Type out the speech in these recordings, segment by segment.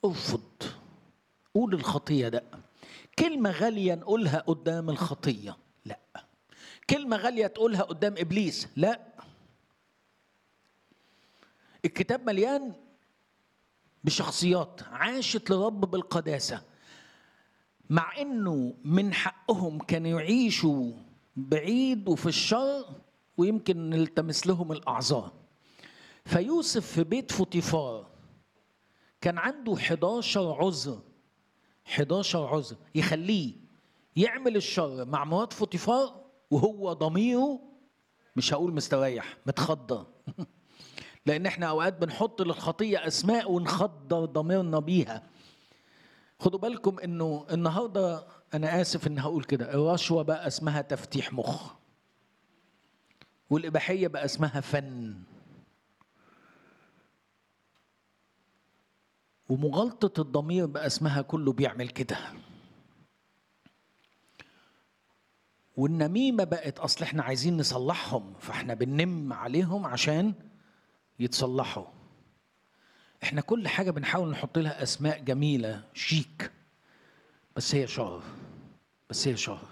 ارفض قول الخطية لا كلمة غالية نقولها قدام الخطية لا كلمة غالية تقولها قدام إبليس لا الكتاب مليان بشخصيات عاشت لرب بالقداسة مع انه من حقهم كانوا يعيشوا بعيد وفي الشر ويمكن نلتمس لهم الاعذار فيوسف في بيت فوتيفار كان عنده 11 عذر 11 عذر يخليه يعمل الشر مع مرات فوتيفار وهو ضميره مش هقول مستريح متخدر لان احنا اوقات بنحط للخطيه اسماء ونخدر ضميرنا بيها خدوا بالكم انه النهارده انا اسف ان هقول كده الرشوه بقى اسمها تفتيح مخ والاباحيه بقى اسمها فن ومغالطه الضمير بقى اسمها كله بيعمل كده والنميمه بقت اصل احنا عايزين نصلحهم فاحنا بننم عليهم عشان يتصلحوا احنا كل حاجه بنحاول نحط لها اسماء جميله شيك بس هي شر بس هي شر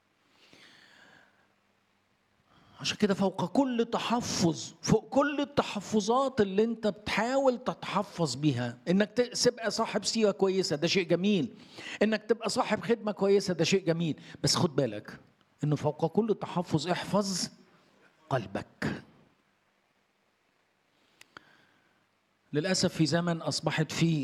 عشان كده فوق كل تحفظ فوق كل التحفظات اللي انت بتحاول تتحفظ بيها انك تبقى صاحب سيره كويسه ده شيء جميل انك تبقى صاحب خدمه كويسه ده شيء جميل بس خد بالك انه فوق كل تحفظ احفظ قلبك للاسف في زمن اصبحت فيه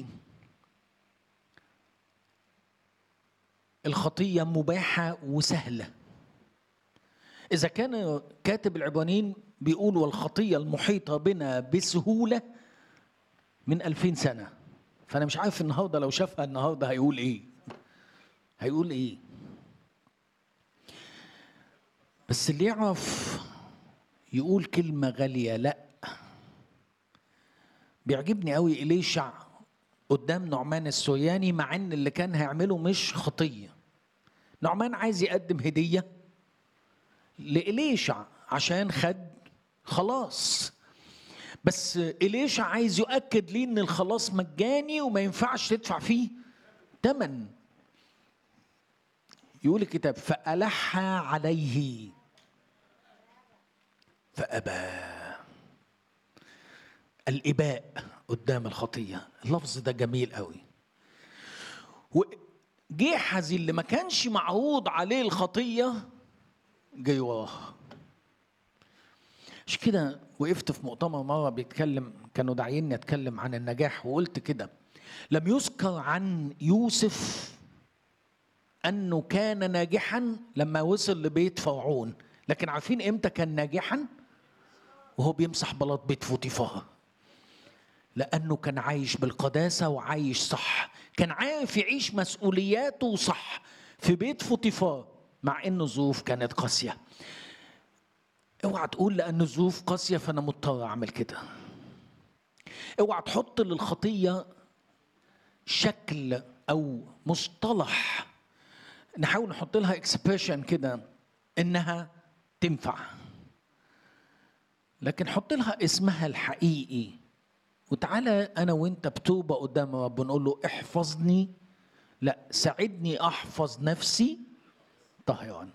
الخطيه مباحه وسهله اذا كان كاتب العبرانيين بيقول والخطيه المحيطه بنا بسهوله من ألفين سنه فانا مش عارف النهارده لو شافها النهارده هيقول ايه هيقول ايه بس اللي يعرف يقول كلمه غاليه لا بيعجبني قوي إليشع قدام نعمان السورياني مع ان اللي كان هيعمله مش خطيه نعمان عايز يقدم هديه لإليشع عشان خد خلاص بس إليشع عايز يؤكد ليه ان الخلاص مجاني وما ينفعش تدفع فيه تمن يقول الكتاب فألح عليه فأبى الإباء قدام الخطية اللفظ ده جميل قوي وجحزي اللي ما كانش معروض عليه الخطية جاي وراه مش كده وقفت في مؤتمر مرة بيتكلم كانوا داعيني أتكلم عن النجاح وقلت كده لم يذكر عن يوسف أنه كان ناجحا لما وصل لبيت فرعون لكن عارفين إمتى كان ناجحا وهو بيمسح بلاط بيت فوتيفار لأنه كان عايش بالقداسة وعايش صح كان عارف يعيش مسؤولياته صح في بيت فوتيفار مع أن الظروف كانت قاسية اوعى تقول لأن الظروف قاسية فأنا مضطر أعمل كده اوعى تحط للخطية شكل أو مصطلح نحاول نحط لها اكسبريشن كده إنها تنفع لكن حط لها اسمها الحقيقي وتعالى انا وانت بتوبه قدام رب نقول له احفظني لا ساعدني احفظ نفسي طهران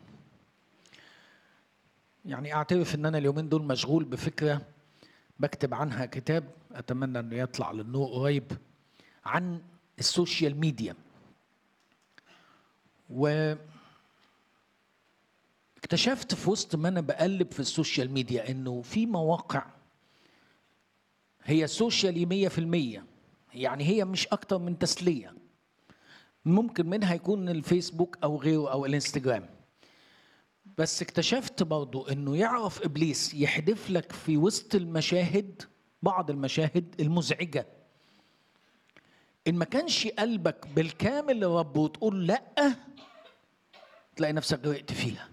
يعني اعترف ان انا اليومين دول مشغول بفكره بكتب عنها كتاب اتمنى انه يطلع للنور قريب عن السوشيال ميديا و اكتشفت في وسط ما انا بقلب في السوشيال ميديا انه في مواقع هي سوشيالي مية في المية يعني هي مش أكتر من تسلية ممكن منها يكون الفيسبوك أو غيره أو الانستجرام بس اكتشفت برضو انه يعرف ابليس يحدف لك في وسط المشاهد بعض المشاهد المزعجه ان ما كانش قلبك بالكامل لرب وتقول لا تلاقي نفسك غرقت فيها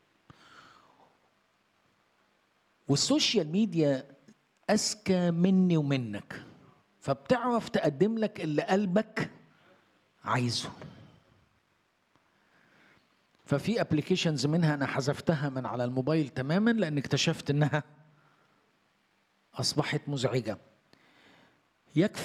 والسوشيال ميديا أذكى مني ومنك فبتعرف تقدم لك اللي قلبك عايزه ففي ابلكيشنز منها انا حذفتها من على الموبايل تماما لان اكتشفت انها اصبحت مزعجه يكفي